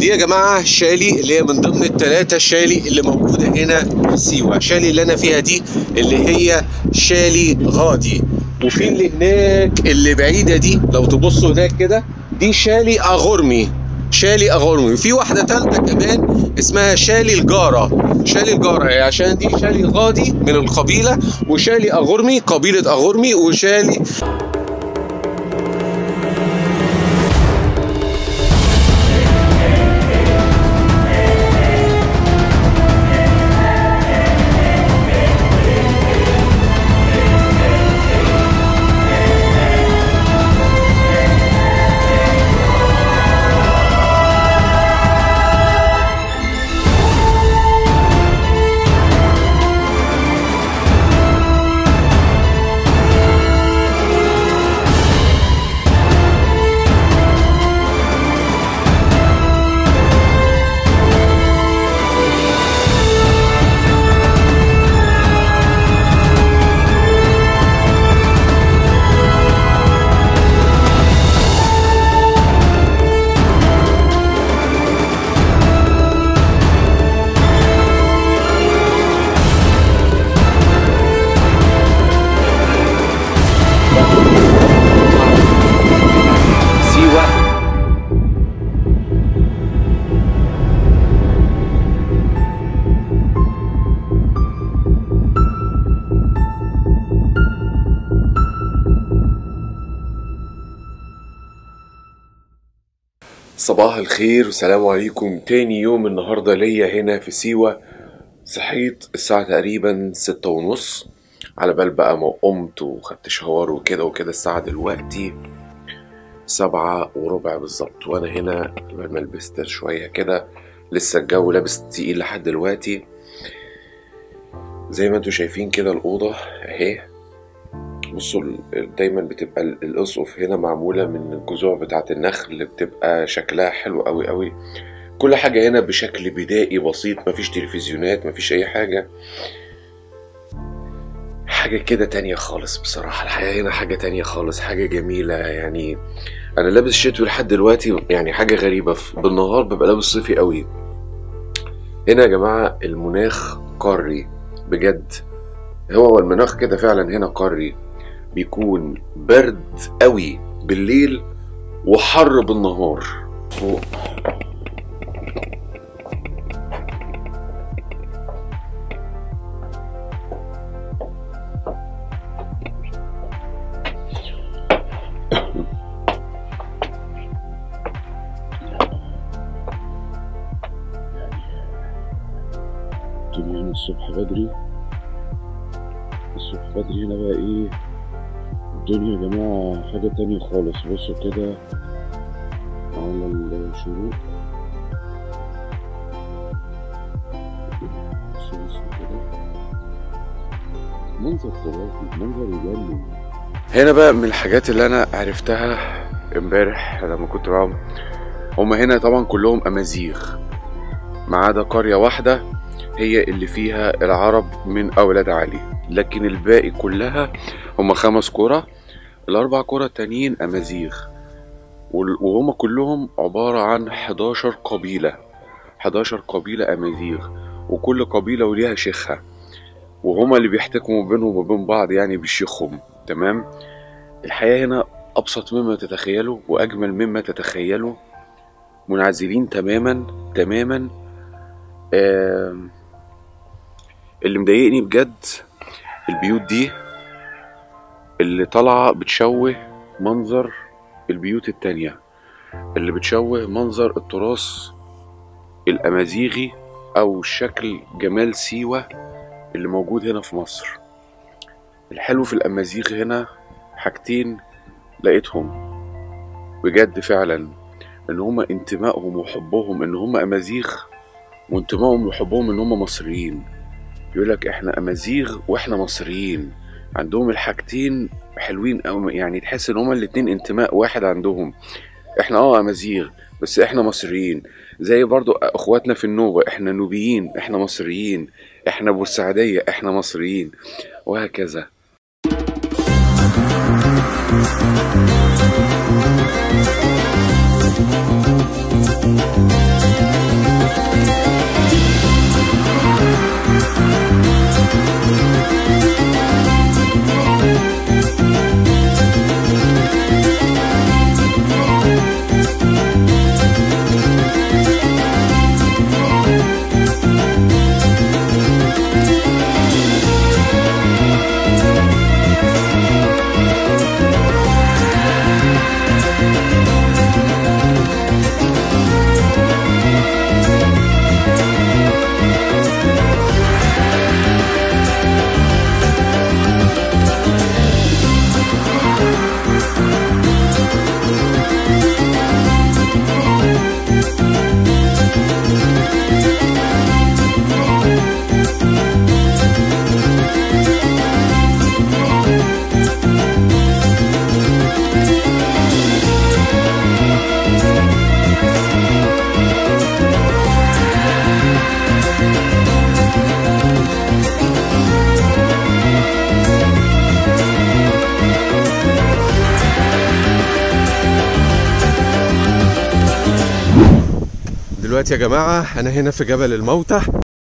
دي يا جماعه شالي اللي هي من ضمن الثلاثه شالي اللي موجوده هنا في سيوه شالي اللي انا فيها دي اللي هي شالي غادي وفي اللي هناك اللي بعيده دي لو تبصوا هناك كده دي شالي اغرمي شالي اغرمي وفي واحده ثالثه كمان اسمها شالي الجاره شالي الجاره هي عشان دي شالي غادي من القبيله وشالي اغرمي قبيله اغرمي وشالي سيوه صباح الخير والسلام عليكم تاني يوم النهاردة ليا هنا في سيوة صحيت الساعة تقريبا ستة ونص على بال بقى ما قمت وخدت شاور وكده وكده الساعة دلوقتي سبعة وربع بالظبط وأنا هنا قبل ما لبست شوية كده لسه الجو لابس تقيل لحد دلوقتي زي ما انتوا شايفين كده الأوضة أهي بصوا ال- دايما بتبقى ال- الأسقف هنا معمولة من الجذوع بتاعة النخل بتبقى شكلها حلو قوي قوي كل حاجة هنا بشكل بدائي بسيط مفيش تلفزيونات مفيش أي حاجة حاجة كده تانية خالص بصراحة الحياة هنا حاجة تانية خالص حاجة جميلة يعني أنا لابس شتوي لحد دلوقتي يعني حاجة غريبة ف- بالنهار ببقى لابس صيفي قوي هنا يا جماعة المناخ قاري بجد هو المناخ كده فعلا هنا قاري بيكون برد قوي بالليل وحر بالنهار فوق الدنيا هنا الصبح بدري الصبح بدري هنا بقى ايه الدنيا يا جماعة حاجة تانية خالص بصوا كده على الشروق بصوا بصوا كده منظر خرافي منظر يجنن هنا بقى من الحاجات اللي انا عرفتها امبارح لما كنت معاهم هما هنا طبعا كلهم امازيغ ما عدا قرية واحدة هي اللي فيها العرب من أولاد علي لكن الباقي كلها هم خمس قرى الأربع قرى التانيين أمازيغ وال- وهم كلهم عبارة عن 11 قبيلة 11 قبيلة أمازيغ وكل قبيلة وليها شيخها وهما اللي بيحتكموا بينهم وبين بعض يعني بشيخهم تمام الحياة هنا أبسط مما تتخيلوا وأجمل مما تتخيلوا منعزلين تماما تماما آم، اللي مضايقني بجد البيوت دي اللي طالعة بتشوه منظر البيوت التانية اللي بتشوه منظر التراث الأمازيغي أو شكل جمال سيوة اللي موجود هنا في مصر الحلو في الأمازيغ هنا حاجتين لقيتهم بجد فعلا ان هما انتمائهم وحبهم ان هما امازيغ وانتمائهم وحبهم ان هما مصريين يقولك احنا امازيغ واحنا مصريين عندهم الحاجتين حلوين أو يعني تحس ان هما الاتنين انتماء واحد عندهم احنا اه امازيغ بس احنا مصريين زي برضو اخواتنا في النوبة احنا نوبيين احنا مصريين احنا بورسعيدية احنا مصريين وهكذا دلوقتي يا جماعة أنا هنا في جبل الموتى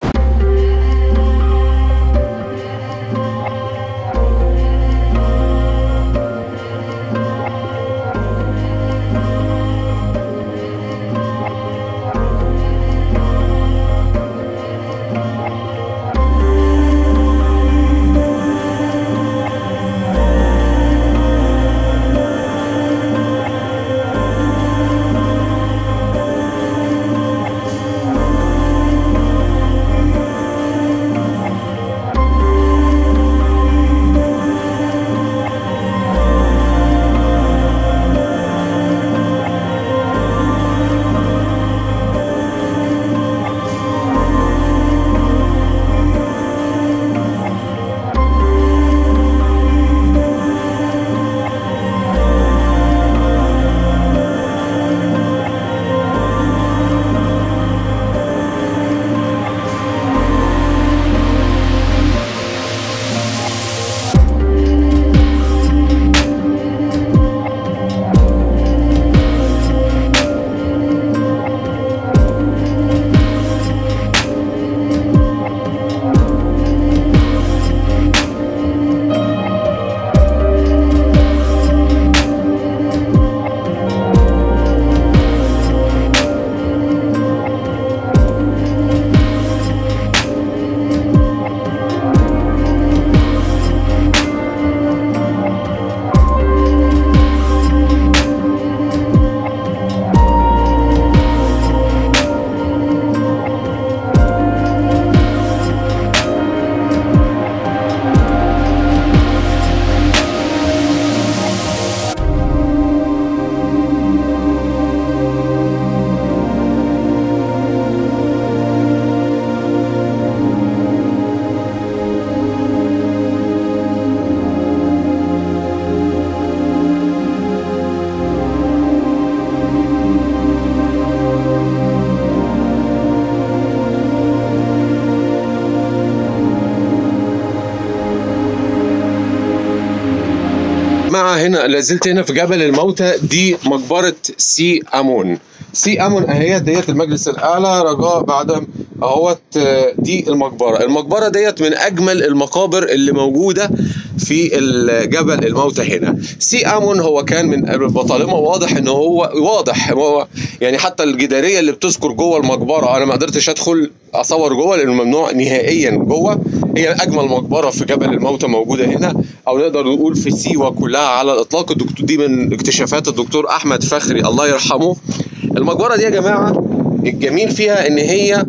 جماعة هنا لازلت هنا في جبل الموتى دي مقبرة سي أمون سي أمون أهي ديت المجلس الأعلى رجاء بعد اهوت آه، دي المقبرة المقبرة ديت من أجمل المقابر اللي موجودة في الجبل الموتى هنا سي أمون هو كان من البطالمة واضح إن هو واضح هو يعني حتى الجدارية اللي بتذكر جوه المقبرة أنا ما قدرتش أدخل أصور جوه لأنه ممنوع نهائيا جوه هي أجمل مقبرة في جبل الموتى موجودة هنا أو نقدر نقول في سيوة كلها على الإطلاق الدكتور دي من اكتشافات الدكتور أحمد فخري الله يرحمه المقبرة دي يا جماعة الجميل فيها إن هي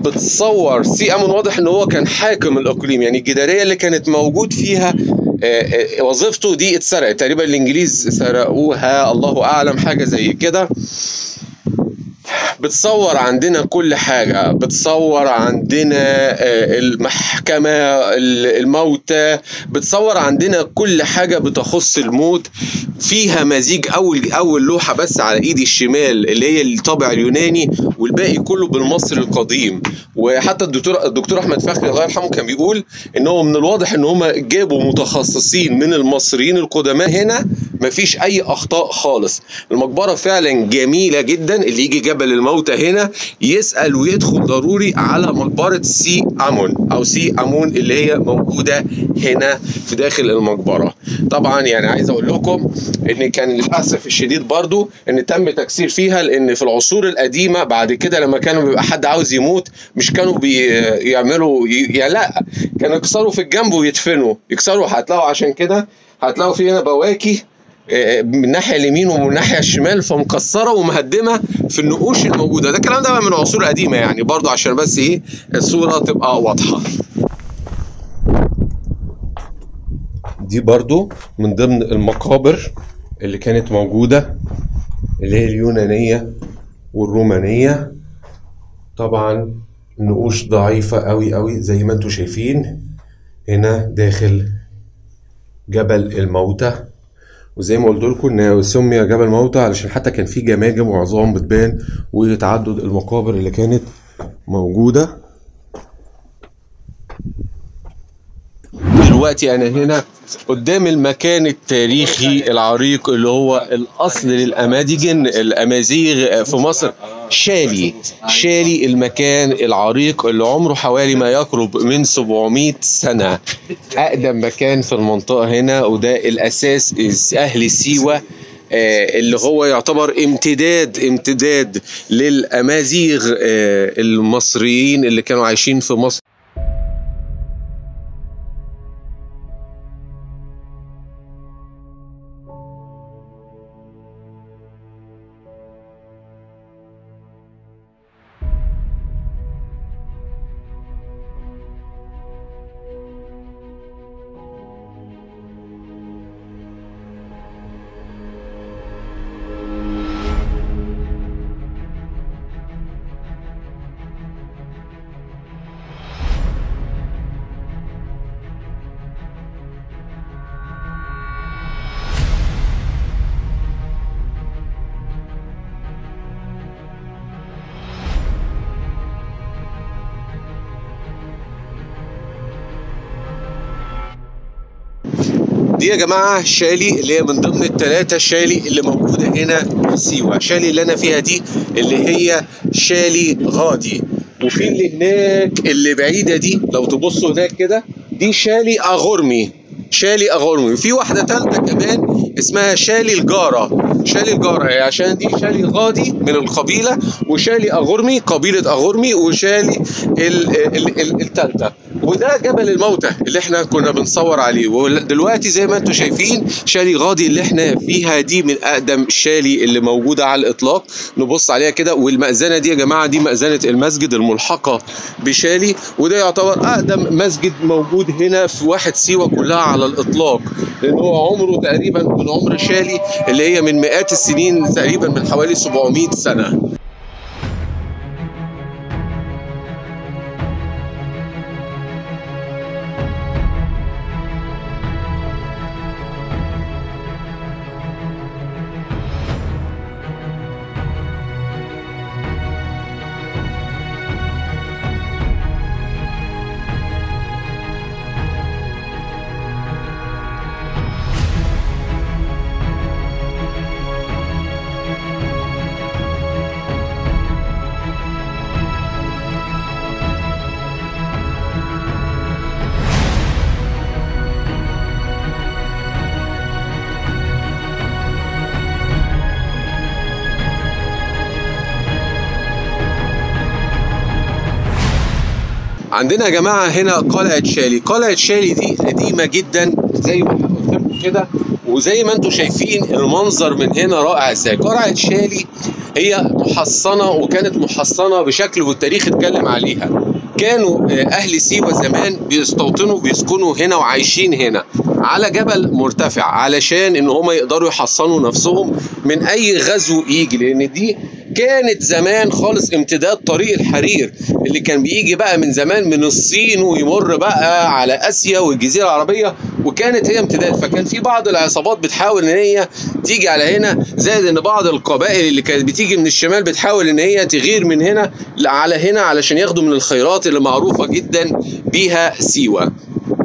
بتصور سي أمون واضح إن هو كان حاكم الإقليم يعني الجدارية اللي كانت موجود فيها آه، آه، وظيفته دي اتسرقت تقريبا الإنجليز سرقوها الله أعلم حاجة زي كده بتصور عندنا كل حاجة بتصور عندنا آه، المحكمة ال- الموتى بتصور عندنا كل حاجة بتخص الموت فيها مزيج أول أول لوحة بس على إيدي الشمال اللي هي الطابع اليوناني والباقي كله بالمصري القديم وحتى الدكتور الدكتور أحمد فخري الله يرحمه كان بيقول إن هو من الواضح إن هم جابوا متخصصين من المصريين القدماء هنا مفيش أي أخطاء خالص المقبرة فعلا جميلة جدا اللي يجي جبل الموتى هنا يسأل ويدخل ضروري على مقبرة سي أمون أو سي أمون اللي هي موجودة هنا في داخل المقبرة طبعا يعني عايز أقول لكم إن كان للأسف الشديد برضو إن تم تكسير فيها لأن في العصور القديمة بعد كده لما كانوا بيبقى حد عاوز يموت مش كانوا بيعملوا يعني لا كانوا يكسروا في الجنب ويدفنوا يكسروا هتلاقوا عشان كده هتلاقوا في هنا بواكي آه، من الناحيه اليمين ومن الناحيه الشمال فمكسره ومهدمه في النقوش الموجوده ده الكلام ده بقى من عصور قديمه يعني برضو عشان بس ايه الصوره تبقى واضحه دي برضو من ضمن المقابر اللي كانت موجوده اللي هي اليونانيه والرومانيه طبعا النقوش ضعيفه قوي قوي زي ما انتم شايفين هنا داخل جبل الموتى وزي ما قلت لكم ان سمي جبل موتى علشان حتى كان في جماجم وعظام بتبان وتعدد المقابر اللي كانت موجوده دلوقتي انا هنا قدام المكان التاريخي العريق اللي هو الاصل للامازيجن الامازيغ في مصر شالي شالي المكان العريق اللي عمره حوالي ما يقرب من 700 سنة أقدم مكان في المنطقة هنا وده الأساس أهل سيوة آه، اللي هو يعتبر امتداد امتداد للأمازيغ آه، المصريين اللي كانوا عايشين في مصر دي يا جماعة شالي اللي هي من ضمن التلاتة شالي اللي موجودة هنا في سيوة شالي اللي أنا فيها دي اللي هي شالي غادي وفي اللي هناك اللي بعيدة دي لو تبصوا هناك كده دي شالي أغرمي شالي أغرمي وفي واحدة تالتة كمان اسمها شالي الجارة شالي الجارة هي عشان دي شالي غادي من القبيلة وشالي أغرمي قبيلة أغرمي وشالي ال- ال- ال- التالتة وده جبل الموتى اللي احنا كنا بنصور عليه ودلوقتي زي ما انتم شايفين شالي غادي اللي احنا فيها دي من اقدم الشالي اللي موجوده على الاطلاق نبص عليها كده والمأذنه دي يا جماعه دي مأذنه المسجد الملحقه بشالي وده يعتبر اقدم مسجد موجود هنا في واحد سيوه كلها على الاطلاق لان هو عمره تقريبا من عمر شالي اللي هي من مئات السنين تقريبا من حوالي 700 سنه عندنا يا جماعه هنا قلعه شالي قلعه شالي دي قديمه جدا زي ما قلت لكم كده وزي ما انتم شايفين المنظر من هنا رائع ازاي قلعه شالي هي محصنه وكانت محصنه بشكل والتاريخ اتكلم عليها كانوا آه، اهل سيوه زمان بيستوطنوا بيسكنوا هنا وعايشين هنا على جبل مرتفع علشان ان هم يقدروا يحصنوا نفسهم من اي غزو يجي لان دي كانت زمان خالص امتداد طريق الحرير اللي كان بيجي بقى من زمان من الصين ويمر بقى على اسيا والجزيره العربيه وكانت هي امتداد فكان في بعض العصابات بتحاول ان هي تيجي على هنا زائد ان بعض القبائل اللي كانت بتيجي من الشمال بتحاول ان هي تغير من هنا على هنا علشان ياخدوا من الخيرات اللي معروفه جدا بيها سيوه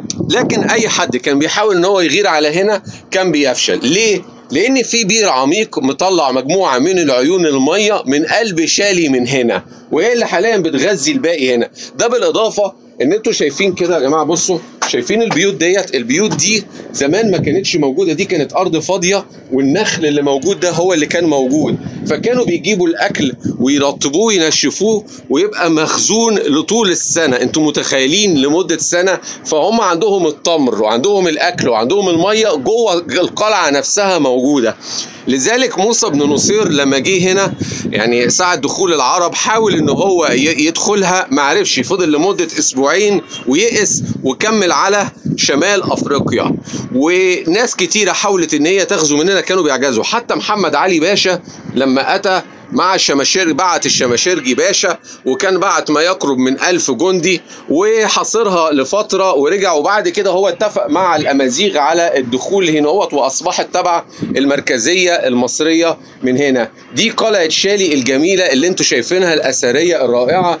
لكن اي حد كان بيحاول ان هو يغير على هنا كان بيفشل ليه لان في بير عميق مطلع مجموعه من العيون الميه من قلب شالي من هنا وهي اللي حاليا بتغذي الباقي هنا ده بالاضافه ان انتوا شايفين كده يا جماعه بصوا شايفين البيوت ديت البيوت دي زمان ما كانتش موجوده دي كانت ارض فاضيه والنخل اللي موجود ده هو اللي كان موجود فكانوا بيجيبوا الاكل ويرطبوه وينشفوه ويبقى مخزون لطول السنه انتوا متخيلين لمده سنه فهم عندهم التمر وعندهم الاكل وعندهم الميه جوه القلعه نفسها موجوده لذلك موسى بن نصير لما جه هنا يعني ساعة دخول العرب حاول ان هو ي- يدخلها ما عرفش فضل لمدة اسبوعين ويئس وكمل على شمال افريقيا وناس كتيرة حاولت ان هي تغزو مننا كانوا بيعجزوا حتى محمد علي باشا لما اتى مع الشماشير بعت الشماشيرجي باشا وكان بعت ما يقرب من ألف جندي وحاصرها لفترة ورجع وبعد كده هو اتفق مع الأمازيغ على الدخول هنا هوت وأصبحت تبع المركزية المصرية من هنا دي قلعة شالي الجميلة اللي انتوا شايفينها الأثرية الرائعة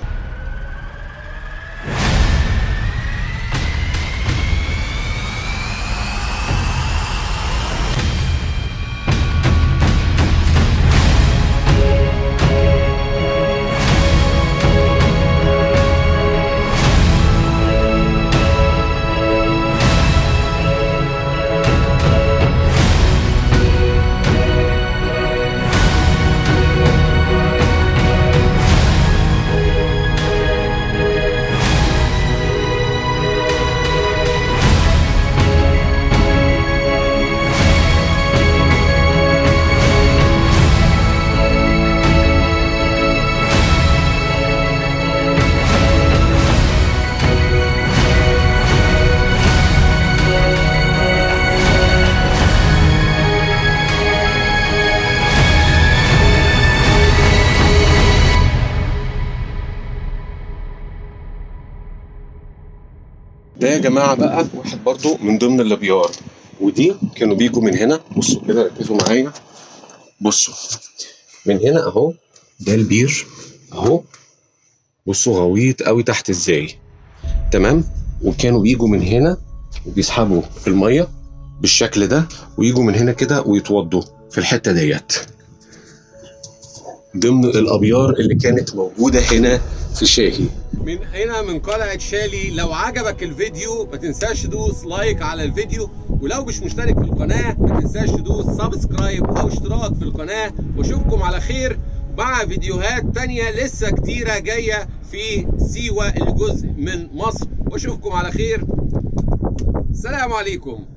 ده يا جماعه بقى واحد برضو من ضمن الابيار ودي كانوا بيجوا من هنا بصوا كده ركزوا معايا بصوا من هنا اهو ده البير اهو بصوا غويط قوي تحت ازاي تمام وكانوا بيجوا من هنا وبيسحبوا الميه بالشكل ده ويجوا من هنا كده ويتوضوا في الحته ديت ضمن الابيار اللي كانت موجوده هنا في شاهي من هنا من قلعة شالي لو عجبك الفيديو ما تنساش تدوس لايك على الفيديو ولو مش مشترك في القناة ما تنساش تدوس سبسكرايب او اشتراك في القناة واشوفكم على خير مع فيديوهات تانية لسه كتيرة جاية في سيوة اللي جزء من مصر واشوفكم على خير السلام عليكم